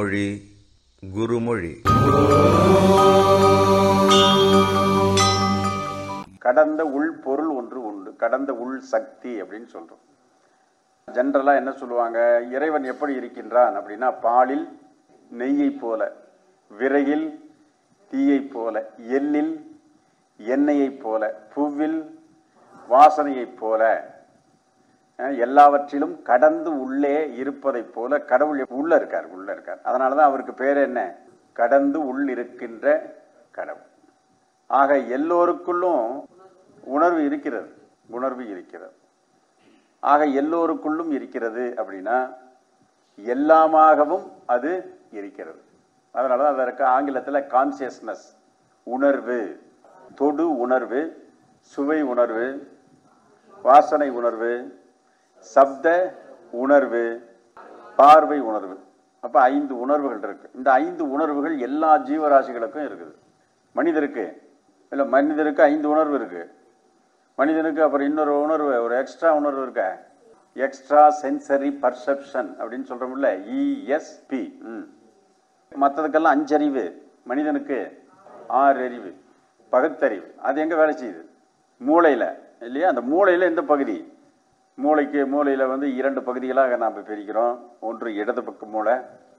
மொழி குருமொழி கடந்த உள் பொருள் ஒன்று உண்டு கடந்த உள் சக்தி அப்படின்னு சொல்றோம் ஜென்ரலா என்ன சொல்லுவாங்க இறைவன் எப்படி இருக்கின்றான் அப்படின்னா பாலில் நெய்யை போல விறகில் தீயை போல எள்ளில் எண்ணெயைப் போல பூவில் வாசனையைப் போல அஹ், எல்லாவற்றிலும் கடந்து உள்ளே இருப்பதைப் போல கடவுள் உள்ள இருக்கார் உள்ள இருக்கார் அதனாலதான் அவருக்கு பேர் என்ன கடந்து உள் இருக்கின்ற கடவுள் ஆக எல்லோருக்குள்ளும் உணர்வு இருக்கிறது உணர்வு இருக்கிறது ஆக எல்லோருக்குள்ளும் இருக்கிறது அப்படின்னா எல்லாமாகவும் அது இருக்கிறது அதனால தான் அதற்கு ஆங்கிலத்தில் கான்சியஸ்னஸ் உணர்வு தொடு உணர்வு சுவை உணர்வு வாசனை உணர்வு சப்த உணர்வு பார்வை உணர்வு அப்ப ஐந்து உணர்வுகள் இருக்கு இந்த ஐந்து உணர்வுகள் எல்லா ஜீவராசிகளுக்கும் இருக்குது மனிதருக்கு இல்ல மனிதருக்கு ஐந்து உணர்வு இருக்கு மனிதனுக்கு அப்புறம் இன்னொரு உணர்வு ஒரு எக்ஸ்ட்ரா உணர்வு இருக்க எக்ஸ்ட்ரா சென்சரி பர்செப்ஷன் அப்படின்னு சொல்றோம்ல இஎஸ்பி மற்றதுக்கெல்லாம் அஞ்சறிவு மனிதனுக்கு ஆறு அறிவு பகுத்தறிவு அது எங்க வேலை செய்யுது மூளையில இல்லையா அந்த மூளையில எந்த பகுதி மூளைக்கு மூளையில வந்து இரண்டு பகுதிகளாக நாம் பிரிக்கிறோம் ஒன்று இடது பக்க மூளை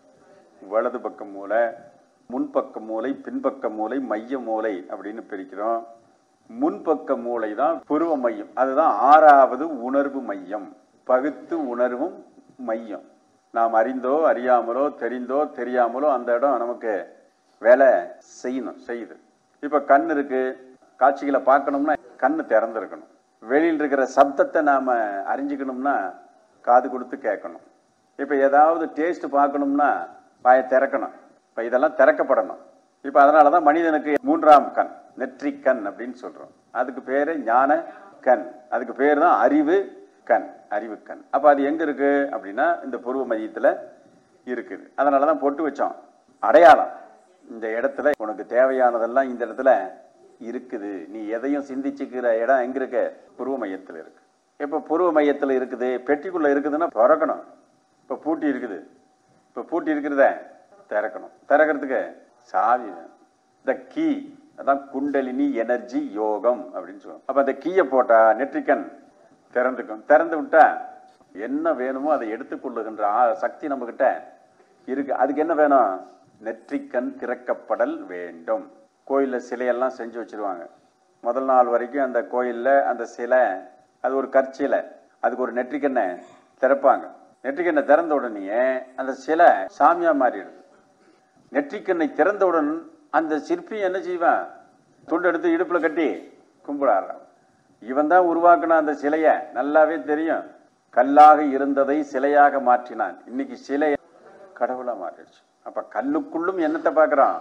வலது பக்க மூளை முன்பக்க மூளை பின்பக்க மூளை மைய மூளை அப்படின்னு பிரிக்கிறோம் முன்பக்க மூளை தான் புருவ மையம் அதுதான் ஆறாவது உணர்வு மையம் பகுத்து உணர்வும் மையம் நாம் அறிந்தோ அறியாமலோ தெரிந்தோ தெரியாமலோ அந்த இடம் நமக்கு வேலை செய்யணும் செய்யுது இப்ப கண் இருக்கு காட்சிகளை பார்க்கணும்னா கண்ணு திறந்திருக்கணும் வெளியில் இருக்கிற சப்தத்தை நாம அறிஞ்சுக்கணும்னா காது கொடுத்து கேட்கணும் இப்ப ஏதாவது டேஸ்ட் பார்க்கணும்னா வாயை திறக்கணும் இப்ப இதெல்லாம் திறக்கப்படணும் இப்ப அதனாலதான் மனிதனுக்கு மூன்றாம் கண் நெற்றிக் கண் அப்படின்னு சொல்றோம் அதுக்கு பேரு ஞான கண் அதுக்கு பேர் தான் அறிவு கண் அறிவு கண் அப்ப அது எங்க இருக்கு அப்படின்னா இந்த பூர்வ மையத்துல இருக்குது அதனாலதான் பொட்டு வச்சோம் அடையாளம் இந்த இடத்துல உனக்கு தேவையானதெல்லாம் இந்த இடத்துல இருக்குது நீ எதையும் சிந்திச்சுக்கிற இடம் எங்க இருக்கு புருவ மையத்துல இருக்கு இப்ப புருவ மையத்துல இருக்குது பெட்டிக்குள்ள இருக்குதுன்னா திறக்கணும் இப்ப பூட்டி இருக்குது இப்ப பூட்டி இருக்கிறத திறக்கணும் திறக்கிறதுக்கு சாவி வேணும் த கீ அதான் குண்டலினி எனர்ஜி யோகம் அப்படின்னு சொல்லுவோம் அப்ப அந்த கீயை போட்டா நெற்றிக்கண் திறந்துக்கும் திறந்து விட்டா என்ன வேணுமோ அதை எடுத்துக்கொள்ளுகின்ற ஆ- சக்தி நம்ம கிட்ட இருக்கு அதுக்கு என்ன வேணும் நெற்றிக்கண் திறக்கப்படல் வேண்டும் கோயில்ல சிலையெல்லாம் செஞ்சு வச்சிருவாங்க முதல் நாள் வரைக்கும் அந்த கோயில்ல அந்த சிலை அது ஒரு கற்சிலை அதுக்கு ஒரு நெற்றிக்கண்ணை திறப்பாங்க நெற்றிக்கண்ணை திறந்த உடனே அந்த சிலை சாமியா மாறிடுது நெற்றிக்கண்ணை திறந்தவுடன் அந்த சிற்பி என்ன செய்வான் துண்டு எடுத்து இடுப்புல கட்டி கும்பிடாரான் இவன் தான் உருவாக்குன அந்த சிலைய நல்லாவே தெரியும் கல்லாக இருந்ததை சிலையாக மாற்றினான் இன்னைக்கு சிலை கடவுளா மாறிடுச்சு அப்ப கல்லுக்குள்ளும் என்னத்தை பார்க்கறான்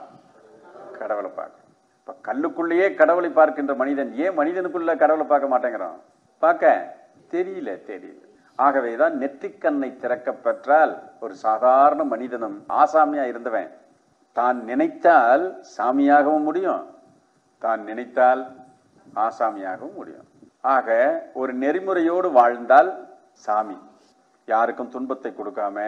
கடவுளை பார்க்கறான் இப்ப கல்லுக்குள்ளேயே கடவுளை பார்க்கின்ற மனிதன் ஏன் மனிதனுக்குள்ள கடவுளை பார்க்க மாட்டேங்கிறான் பார்க்க தெரியல தெரியல ஆகவேதான் நெற்றிக்கண்ணை திறக்க பெற்றால் ஒரு சாதாரண மனிதனும் ஆசாமியா இருந்தவன் தான் நினைத்தால் சாமியாகவும் முடியும் தான் நினைத்தால் ஆசாமியாகவும் முடியும் ஆக ஒரு நெறிமுறையோடு வாழ்ந்தால் சாமி யாருக்கும் துன்பத்தை கொடுக்காம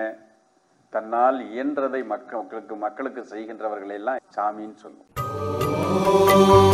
தன்னால் இயன்றதை மக்களுக்கு மக்களுக்கு செய்கின்றவர்களை எல்லாம் சாமின்னு சொல்லும்